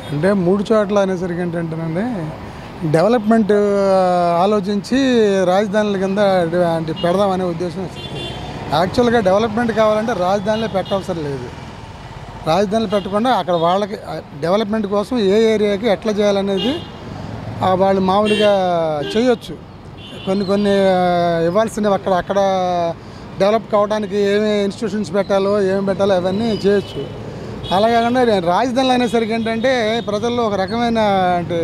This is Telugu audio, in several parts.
అంటే మూడు చోట్ల అనేసరికి ఏంటంటేనండి డెవలప్మెంట్ ఆలోచించి రాజధానుల కింద అంటే పెడదామనే ఉద్దేశం వచ్చింది యాక్చువల్గా డెవలప్మెంట్ కావాలంటే రాజధానిలో పెట్టవసరం లేదు రాజధానిలో పెట్టకుండా అక్కడ వాళ్ళకి ఆ, డెవలప్మెంట్ కోసం ఏ ఏరియాకి ఎట్లా చేయాలనేది ఆ, వాళ్ళు మామూలుగా చేయొచ్చు కొన్ని కొన్ని ఆ, ఇవ్వాల్సినవి అక్కడ అక్కడ డెవలప్ కావడానికి ఏమి ఇన్స్టిట్యూషన్స్ పెట్టాలో ఏమి పెట్టాలో అవన్నీ చేయొచ్చు అలా కాకుండా నేను రాజధానులు అనేసరికి ఏంటంటే ప్రజల్లో ఒక రకమైన అంటే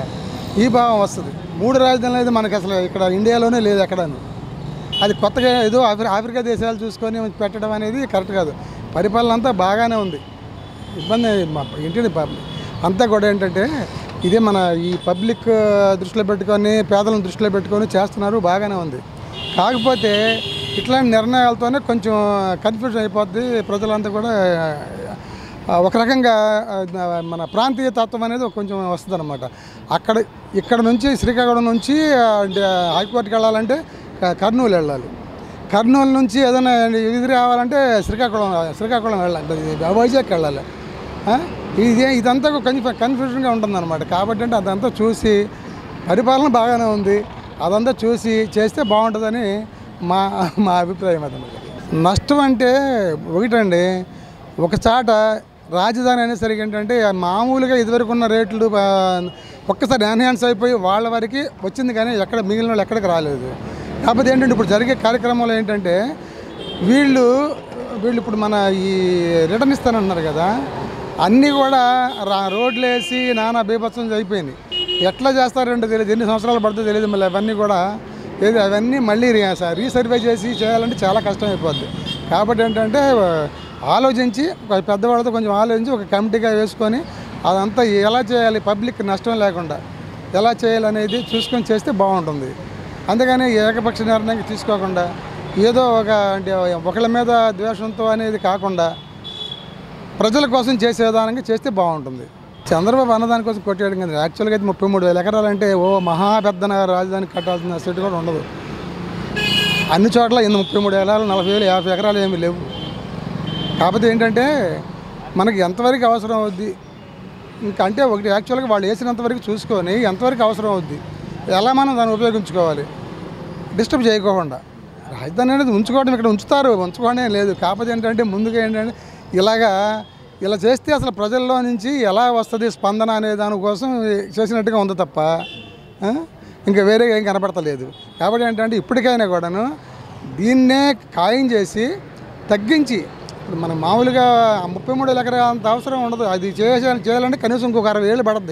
ఈ భావం వస్తుంది మూడు రాజధానులు అనేది మనకి అసలు ఇక్కడ ఇండియాలోనే లేదు ఎక్కడాను అది కొత్తగా ఏదో ఆఫ్రి ఆఫ్రికా దేశాలు చూసుకొని పెట్టడం అనేది కరెక్ట్ కాదు పరిపాలన అంతా బాగానే ఉంది ఇబ్బంది మా- ఏంటంటే ప- అంతా కూడా ఏంటంటే ఇదే మన ఈ పబ్లిక్ దృష్టిలో పెట్టుకొని పేదలను దృష్టిలో పెట్టుకొని చేస్తున్నారు బాగానే ఉంది కాకపోతే ఇట్లాంటి నిర్ణయాలతోనే కొంచెం కన్ఫ్యూజన్ అయిపోద్ది ప్రజలంతా కూడా ఆ, ఒక రకంగా ఆ, మన ప్రాంతీయ తత్వం అనేది కొంచెం వస్తుంది అనమాట అక్కడ ఇక్కడ నుంచి శ్రీకాకుళం నుంచి ఆ, అంటే హైకోర్టుకి వెళ్ళాలంటే క- కర్నూలు వెళ్ళాలి కర్నూలు నుంచి ఏదైనా ఇది రావాలంటే శ్రీకాకుళం శ్రీకాకుళం వెళ్ళాలి వైజాగ్ వెళ్ళాలి ఆ? ఇది ఇదంతా కొంచెం కన్ఫ్యూజన్గా ఉంటుందన్నమాట కాబట్టి అంటే అదంతా చూసి పరిపాలన బాగానే ఉంది అదంతా చూసి చేస్తే బాగుంటుందని మా మా అభిప్రాయం అన్నమాట నష్టం అంటే ఒకటండి ఒక చాట రాజధాని అనేసరికి ఏంటంటే మామూలుగా ఇదివరకు ఉన్న రేట్లు ఆ, ఒక్కసారి ఎన్హాన్స్ అయిపోయి వాళ్ళ వరకు వచ్చింది కానీ ఎక్కడ మిగిలిన వాళ్ళు ఎక్కడికి రాలేదు కాకపోతే ఏంటంటే ఇప్పుడు జరిగే కార్యక్రమాలు ఏంటంటే వీళ్ళు వీళ్ళు ఇప్పుడు మన ఈ రిటర్న్ ఇస్తానన్నారు కదా అన్నీ కూడా రా రోడ్లు వేసి నానా బీభత్సం అయిపోయింది ఎట్లా చేస్తారంటే తెలియదు ఎన్ని సంవత్సరాలు పడుతుందో తెలియదు మళ్ళీ అవన్నీ కూడా ఏది అవన్నీ మళ్ళీ రీ రీసర్వే చేసి చేయాలంటే చాలా కష్టం అయిపోద్ది కాబట్టి ఏంటంటే ఆలోచించి ఒక పెద్దవాళ్ళతో కొంచెం ఆలోచించి ఒక కమిటీగా వేసుకొని అదంతా ఎలా చేయాలి పబ్లిక్ నష్టం లేకుండా ఎలా చేయాలనేది చూసుకొని చేస్తే బాగుంటుంది అందుకని ఏకపక్ష నిర్ణయం తీసుకోకుండా ఏదో ఒక అంటే ఒకళ్ళ మీద ద్వేషంతో అనేది కాకుండా ప్రజల కోసం చేసే విధానంగా చేస్తే బాగుంటుంది చంద్రబాబు అన్నదాని కోసం కొట్టేయడం కదా యాక్చువల్గా అయితే ముప్పై మూడు వేల ఎకరాలు అంటే ఓ మహా పెద్ద నగర రాజధాని కట్టాల్సిన సెట్ కూడా ఉండదు అన్ని చోట్ల ఇంత ముప్పై మూడు ఎకరాలు నలభై వేలు యాభై ఎకరాలు ఏమీ లేవు కాకపోతే ఏంటంటే మనకి ఎంతవరకు అవసరం అవుద్ది ఇంకా అంటే ఒకటి యాక్చువల్గా వాళ్ళు వేసినంత వరకు చూసుకొని ఎంతవరకు అవసరం అవుద్ది ఎలా మనం దాన్ని ఉపయోగించుకోవాలి డిస్టర్బ్ చేయకోకుండా రాజధాని అనేది ఉంచుకోవడం ఇక్కడ ఉంచుతారు ఉంచుకోవడం ఏం లేదు కాకపోతే ఏంటంటే ముందుగా ఏంటంటే ఇలాగా ఇలా చేస్తే అసలు ప్రజల్లో నుంచి ఎలా వస్తుంది స్పందన అనే దానికోసం చేసినట్టుగా ఉంది తప్ప ఆ? ఇంకా వేరే ఏం కనపడతలేదు కాబట్టి ఏంటంటే ఇప్పటికైనా కూడాను దీన్నే ఖాయం చేసి తగ్గించి ఇప్పుడు మనం మామూలుగా ముప్పై మూడు ఎకరా అంత అవసరం ఉండదు అది చేసే చేయాలంటే కనీసం ఇంకొక అరవై ఏళ్ళు పడుతుంది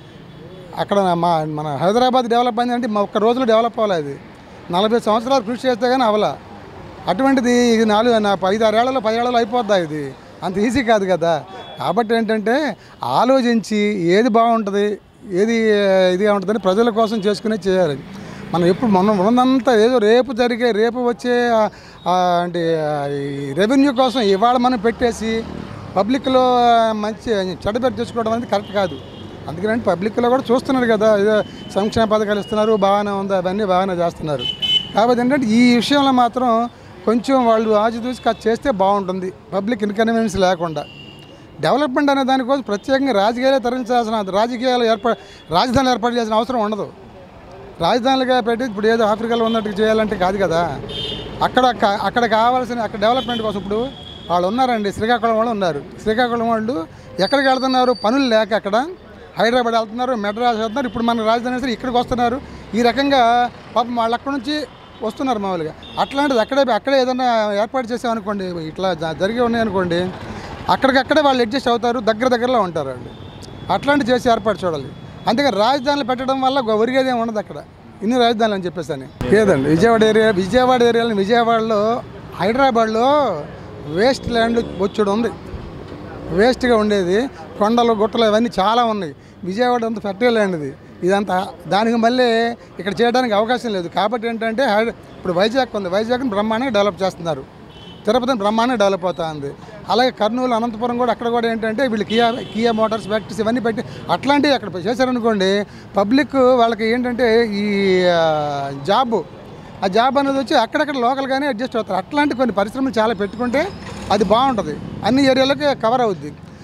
అక్కడ మా మన హైదరాబాద్ డెవలప్ అయింది అంటే మా ఒక్క రోజులో డెవలప్ అవ్వాలి అది నలభై సంవత్సరాలు కృషి చేస్తే కానీ అవలా అటువంటిది ఇది నాలుగు నా ఐదు ఆరేళ్లలో పదేళ్లలో అయిపోద్దా ఇది అంత ఈజీ కాదు కదా కాబట్టి ఏంటంటే ఆలోచించి ఏది బాగుంటుంది ఏది ఇదిగా ఉంటుందని ప్రజల కోసం చేసుకునే చేయాలి మనం ఎప్పుడు మనం ఉన్నదంతా ఏదో రేపు జరిగే రేపు వచ్చే ఆ, ఆ, అంటే ఆ, ఈ రెవెన్యూ కోసం ఇవాళ మనం పెట్టేసి పబ్లిక్లో మంచి చెడ్డ పేరు తెచ్చుకోవడం అనేది కరెక్ట్ కాదు అందుకని పబ్లిక్లో కూడా చూస్తున్నారు కదా ఏదో సంక్షేమ పథకాలు ఇస్తున్నారు బాగానే ఉంది అవన్నీ బాగానే చేస్తున్నారు కాబట్టి ఏంటంటే ఈ విషయంలో మాత్రం కొంచెం వాళ్ళు ఆచితూసి కాస్త చేస్తే బాగుంటుంది పబ్లిక్ ఇన్కన్వీనియన్స్ లేకుండా డెవలప్మెంట్ అనే దానికోసం ప్రత్యేకంగా రాజకీయాలే తరలించాల్సిన రాజకీయాలు ఏర్పా రాజధానులు ఏర్పాటు చేయాల్సిన అవసరం ఉండదు రాజధానులుగా పెట్టి ఇప్పుడు ఏదో ఆఫ్రికాలో ఉన్నట్టు చేయాలంటే కాదు కదా అక్కడ కా- అక్కడ కావాల్సిన అక్కడ డెవలప్మెంట్ కోసం ఇప్పుడు వాళ్ళు ఉన్నారండి శ్రీకాకుళం వాళ్ళు ఉన్నారు శ్రీకాకుళం వాళ్ళు ఎక్కడికి వెళ్తున్నారు పనులు లేక అక్కడ హైదరాబాద్ వెళ్తున్నారు మెడ్రాస్ వెళ్తున్నారు ఇప్పుడు మన రాజధాని సరే ఇక్కడికి వస్తున్నారు ఈ రకంగా పాపం వాళ్ళు అక్కడ నుంచి వస్తున్నారు మామూలుగా అట్లాంటిది అక్కడే అక్కడే ఏదైనా ఏర్పాటు చేసామనుకోండి ఇట్లా జ- జరిగి ఉన్నాయనుకోండి అక్కడికక్కడే వాళ్ళు అడ్జస్ట్ అవుతారు దగ్గర దగ్గరలో ఉంటారు వాళ్ళు అట్లాంటి చేసి ఏర్పాటు చూడాలి అందుకని రాజధానులు పెట్టడం వల్ల గొ- ఒరిగేదేం ఉండదు అక్కడ ఇన్ని రాజధానులు అని చెప్పేసి అని లేదండి విజయవాడ ఏరియా విజయవాడ ఏరియాలో విజయవాడలో హైదరాబాద్లో వేస్ట్ ల్యాండ్ బొచ్చుడు ఉంది వేస్ట్గా ఉండేది కొండలు గుట్టలు ఇవన్నీ చాలా ఉన్నాయి విజయవాడ అంత ఫెర్టైల్ ల్యాండ్ ఇది ఇదంతా దానికి మళ్ళీ ఇక్కడ చేయడానికి అవకాశం లేదు కాబట్టి ఏంటంటే హైద- ఇప్పుడు వైజాగ్ ఉంది వైజాగ్ని బ్రహ్మాండంగా డెవలప్ చేస్తున్నారు తిరుపతిని బ్రహ్మాండంగా డెవలప్ అవుతుంది అలాగే కర్నూలు అనంతపురం కూడా అక్కడ కూడా ఏంటంటే వీళ్ళు కియా కియా మోటార్స్ ఫ్యాక్టరీస్ ఇవన్నీ పెట్టి అట్లాంటివి అక్కడ చేశారనుకోండి పబ్లిక్ వాళ్ళకి ఏంటంటే ఈ ఆ, జాబ్ ఆ జాబ్ అనేది వచ్చి అక్కడక్కడ లోకల్గానే అడ్జస్ట్ అవుతారు అట్లాంటి కొన్ని పరిశ్రమలు చాలా పెట్టుకుంటే అది బాగుంటుంది అన్ని ఏరియాలకి కవర్ అవుద్ది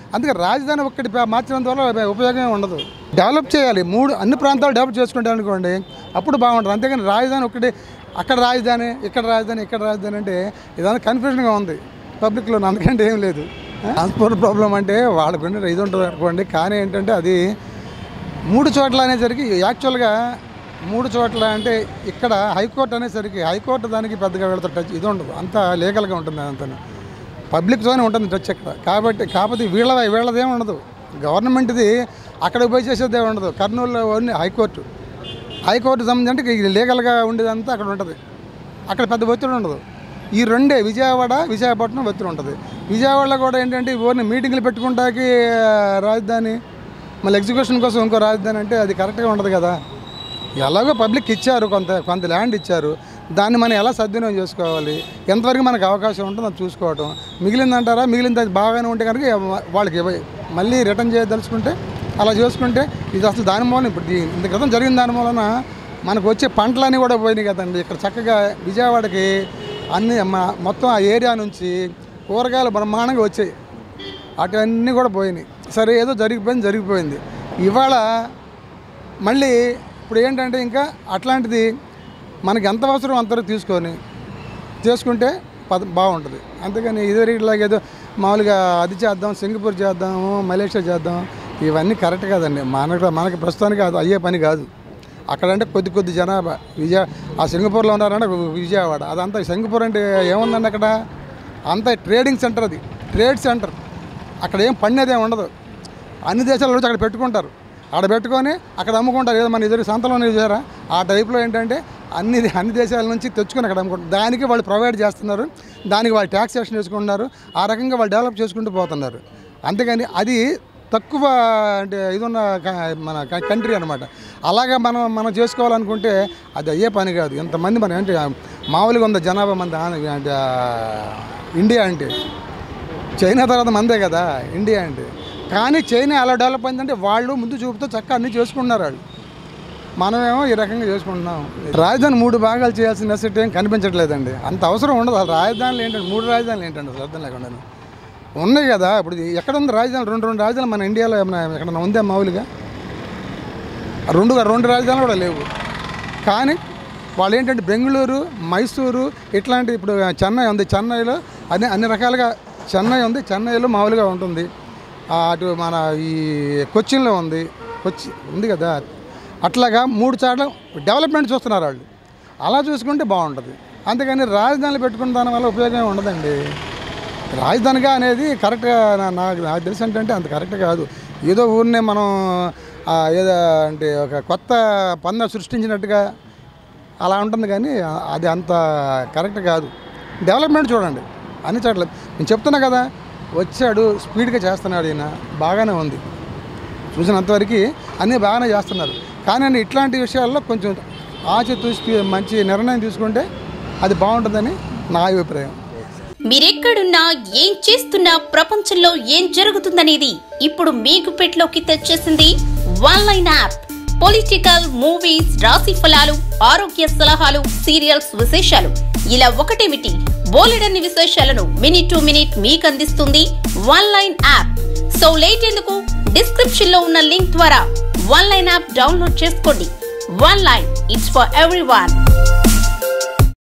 అందుకే రాజధాని ఒక్కటి పే- మార్చినంత వల్ల ఉపయోగమే ఉండదు డెవలప్ చేయాలి మూడు అన్ని ప్రాంతాలు డెవలప్ చేసుకుంటే అనుకోండి అప్పుడు బాగుంటుంది అంతేగాని రాజధాని ఒకటి అక్కడ రాజధాని ఇక్కడ రాజధాని ఇక్కడ రాజధాని అంటే ఇదంతా కన్ఫ్యూజన్గా ఉంది పబ్లిక్లో అందుకంటే ఏం లేదు ట్రాన్స్పోర్ట్ ప్రాబ్లం అంటే వాళ్ళకుండే ఇది ఉంటుంది అనుకోండి కానీ ఏంటంటే అది మూడు చోట్ల అనేసరికి యాక్చువల్గా మూడు చోట్ల అంటే ఇక్కడ హైకోర్టు అనేసరికి హైకోర్టు దానికి పెద్దగా వెళ్తా టచ్ ఇది ఉండదు అంత లీగల్గా ఉంటుంది అంతా పబ్లిక్తోనే ఉంటుంది టచ్ ఇక్కడ కాబట్టి కాకపోతే వీళ్ళ వీళ్ళదేం ఉండదు గవర్నమెంట్ది అక్కడ పోయి చేసేదే ఉండదు కర్నూలులో ఓన్లీ హైకోర్టు హైకోర్టు సంబంధించి అంటే ఇది లీగల్గా ఉండేదంతా అక్కడ ఉంటుంది అక్కడ పెద్ద ఒత్తిడి ఉండదు ఈ రెండే విజయవాడ విశాఖపట్నం ఒత్తిడి ఉంటుంది విజయవాడలో కూడా ఏంటంటే ఓన్లీ మీటింగ్లు పెట్టుకుంటాకి ఆ, రాజధాని మళ్ళీ ఎగ్జిక్యూషన్ కోసం ఇంకో రాజధాని అంటే అది కరెక్ట్గా ఉండదు కదా ఎలాగో పబ్లిక్ ఇచ్చారు కొంత కొంత ల్యాండ్ ఇచ్చారు దాన్ని మనం ఎలా సద్వినియోగం చేసుకోవాలి ఎంతవరకు మనకు అవకాశం ఉంటుందో అది చూసుకోవటం మిగిలిందంటారా మిగిలింది అది బాగానే ఉంటే కనుక వాళ్ళకి ఇవ్వ- మళ్ళీ రిటర్న్ చేయదలుచుకుంటే అలా చేసుకుంటే ఇది అసలు దాని మూలన ఇప్పుడు దీ- ఇంత క్రితం జరిగిన దాని మూలన మనకు వచ్చే పంటలన్నీ కూడా పోయినాయి కదండి ఇక్కడ చక్కగా విజయవాడకి అన్ని మ- మొత్తం ఆ ఏరియా నుంచి కూరగాయలు బ్రహ్మాండంగా వచ్చాయి అటువన్నీ కూడా పోయినాయి సరే ఏదో జరిగిపోయింది జరిగిపోయింది ఇవాళ మళ్ళీ ఇప్పుడు ఏంటంటే ఇంకా అట్లాంటిది మనకి ఎంత అవసరం అంతవరకు తీసుకొని చేసుకుంటే పద బాగుంటుంది అంతేగాని ఇదివరకులాగా ఏదో మామూలుగా అది చేద్దాం సింగపూర్ చేద్దాము మలేషియా చేద్దాం ఇవన్నీ కరెక్ట్ కాదండి మనకు మనకి ప్రస్తుతానికి అది అయ్యే పని కాదు అక్కడంటే కొద్ది కొద్ది జనాభా విజయ ఆ సింగపూర్లో ఉన్నారంటే విజయవాడ అదంతా సింగపూర్ అంటే ఏముందండి అక్కడ అంతా ట్రేడింగ్ సెంటర్ అది ట్రేడ్ సెంటర్ అక్కడ ఏం పని ఏం ఉండదు అన్ని దేశాల నుంచి అక్కడ పెట్టుకుంటారు అక్కడ పెట్టుకొని అక్కడ అమ్ముకుంటారు ఏదో మన ఎదురు సంతలో చూసారా ఆ టైప్లో ఏంటంటే అన్ని అన్ని దేశాల నుంచి తెచ్చుకొని అక్కడ అమ్ముకుంటారు దానికి వాళ్ళు ప్రొవైడ్ చేస్తున్నారు దానికి వాళ్ళు ట్యాక్సేషన్ చేసుకుంటున్నారు ఆ రకంగా వాళ్ళు డెవలప్ చేసుకుంటూ పోతున్నారు అంతేగాని అది తక్కువ అంటే ఇది ఉన్న క- మన క- కంట్రీ అనమాట అలాగా మనం మనం చేసుకోవాలనుకుంటే అది అయ్యే పని కాదు ఇంతమంది మన అంటే మామూలుగా ఉంది జనాభా మంది ఆన- అంటే ఆ, ఇండియా అంటే చైనా తర్వాత మందే కదా ఇండియా అంటే కానీ చైనా ఎలా డెవలప్ అయిందంటే వాళ్ళు ముందు చూపుతో చక్కగా అన్నీ చేసుకుంటున్నారు వాళ్ళు మనమేమో ఈ రకంగా చేసుకుంటున్నాం రాజధాని మూడు భాగాలు చేయాల్సిన నెసెసిటీ ఏం కనిపించట్లేదండి అంత అవసరం ఉండదు అసలు రాజధానులు ఏంటంటే మూడు రాజధానులు ఏంటండి అసలు అర్థం లేకుండా ఉన్నాయి కదా ఇప్పుడు ఇది ఎక్కడ ఉంది రాజధాని రెండు రెండు రాజధానులు మన ఇండియాలో ఏమైనా ఎక్కడన్నా ఉందా మామూలుగా రెండు రెండు రాజధానులు కూడా లేవు కానీ వాళ్ళు ఏంటంటే బెంగళూరు మైసూరు ఇట్లాంటి ఇప్పుడు చెన్నై ఉంది చెన్నైలో అన్ని అన్ని రకాలుగా చెన్నై ఉంది చెన్నైలో మామూలుగా ఉంటుంది ఆ, అటు మన ఈ కొచ్చిన్లో ఉంది కొచ్చి ఉంది కదా అట్లాగా మూడు చోట్ల డెవలప్మెంట్ చూస్తున్నారు వాళ్ళు అలా చూసుకుంటే బాగుంటుంది అంతేగాని రాజధానులు పెట్టుకున్న దాని వల్ల ఉపయోగం ఏమి ఉండదండి రాజధానిగా అనేది కరెక్ట్గా నా- నాకు నాకు తెలిసి అంటే అంత కరెక్ట్ కాదు ఏదో ఊరినే మనం ఆ, ఏదో అంటే ఒక కొత్త పంద సృష్టించినట్టుగా అలా ఉంటుంది కానీ ఆ- అది అంత కరెక్ట్ కాదు డెవలప్మెంట్ చూడండి అన్ని చోట్ల నేను చెప్తున్నా కదా వచ్చాడు స్పీడ్గా చేస్తున్నాడు ఈయన బాగానే ఉంది చూసినంతవరకు అన్నీ బాగానే చేస్తున్నారు కానీ అని ఇట్లాంటి విషయాల్లో కొంచెం ఆచి చూసి మంచి నిర్ణయం తీసుకుంటే అది బాగుంటుందని నా అభిప్రాయం మీరెక్కడున్నా ఏం చేస్తున్నా ప్రపంచంలో ఏం జరుగుతుందనేది ఇప్పుడు మీకు పెట్లోకి తెచ్చేసింది one line app political movies రాశి ఫలాలు ఆరోగ్య సలహాలు సీరియల్స్ విశేషాలు ఇలా ఒకటేమిటి బోలెడన్ని విశేషాలను మినిట్ టు మినిట్ మీకు అందిస్తుంది one line app so late ఎందుకు డిస్క్రిప్షన్ లో ఉన్న లింక్ ద్వారా వన్ లైన్ యాప్ డౌన్లోడ్ చేసుకోండి one line it's for every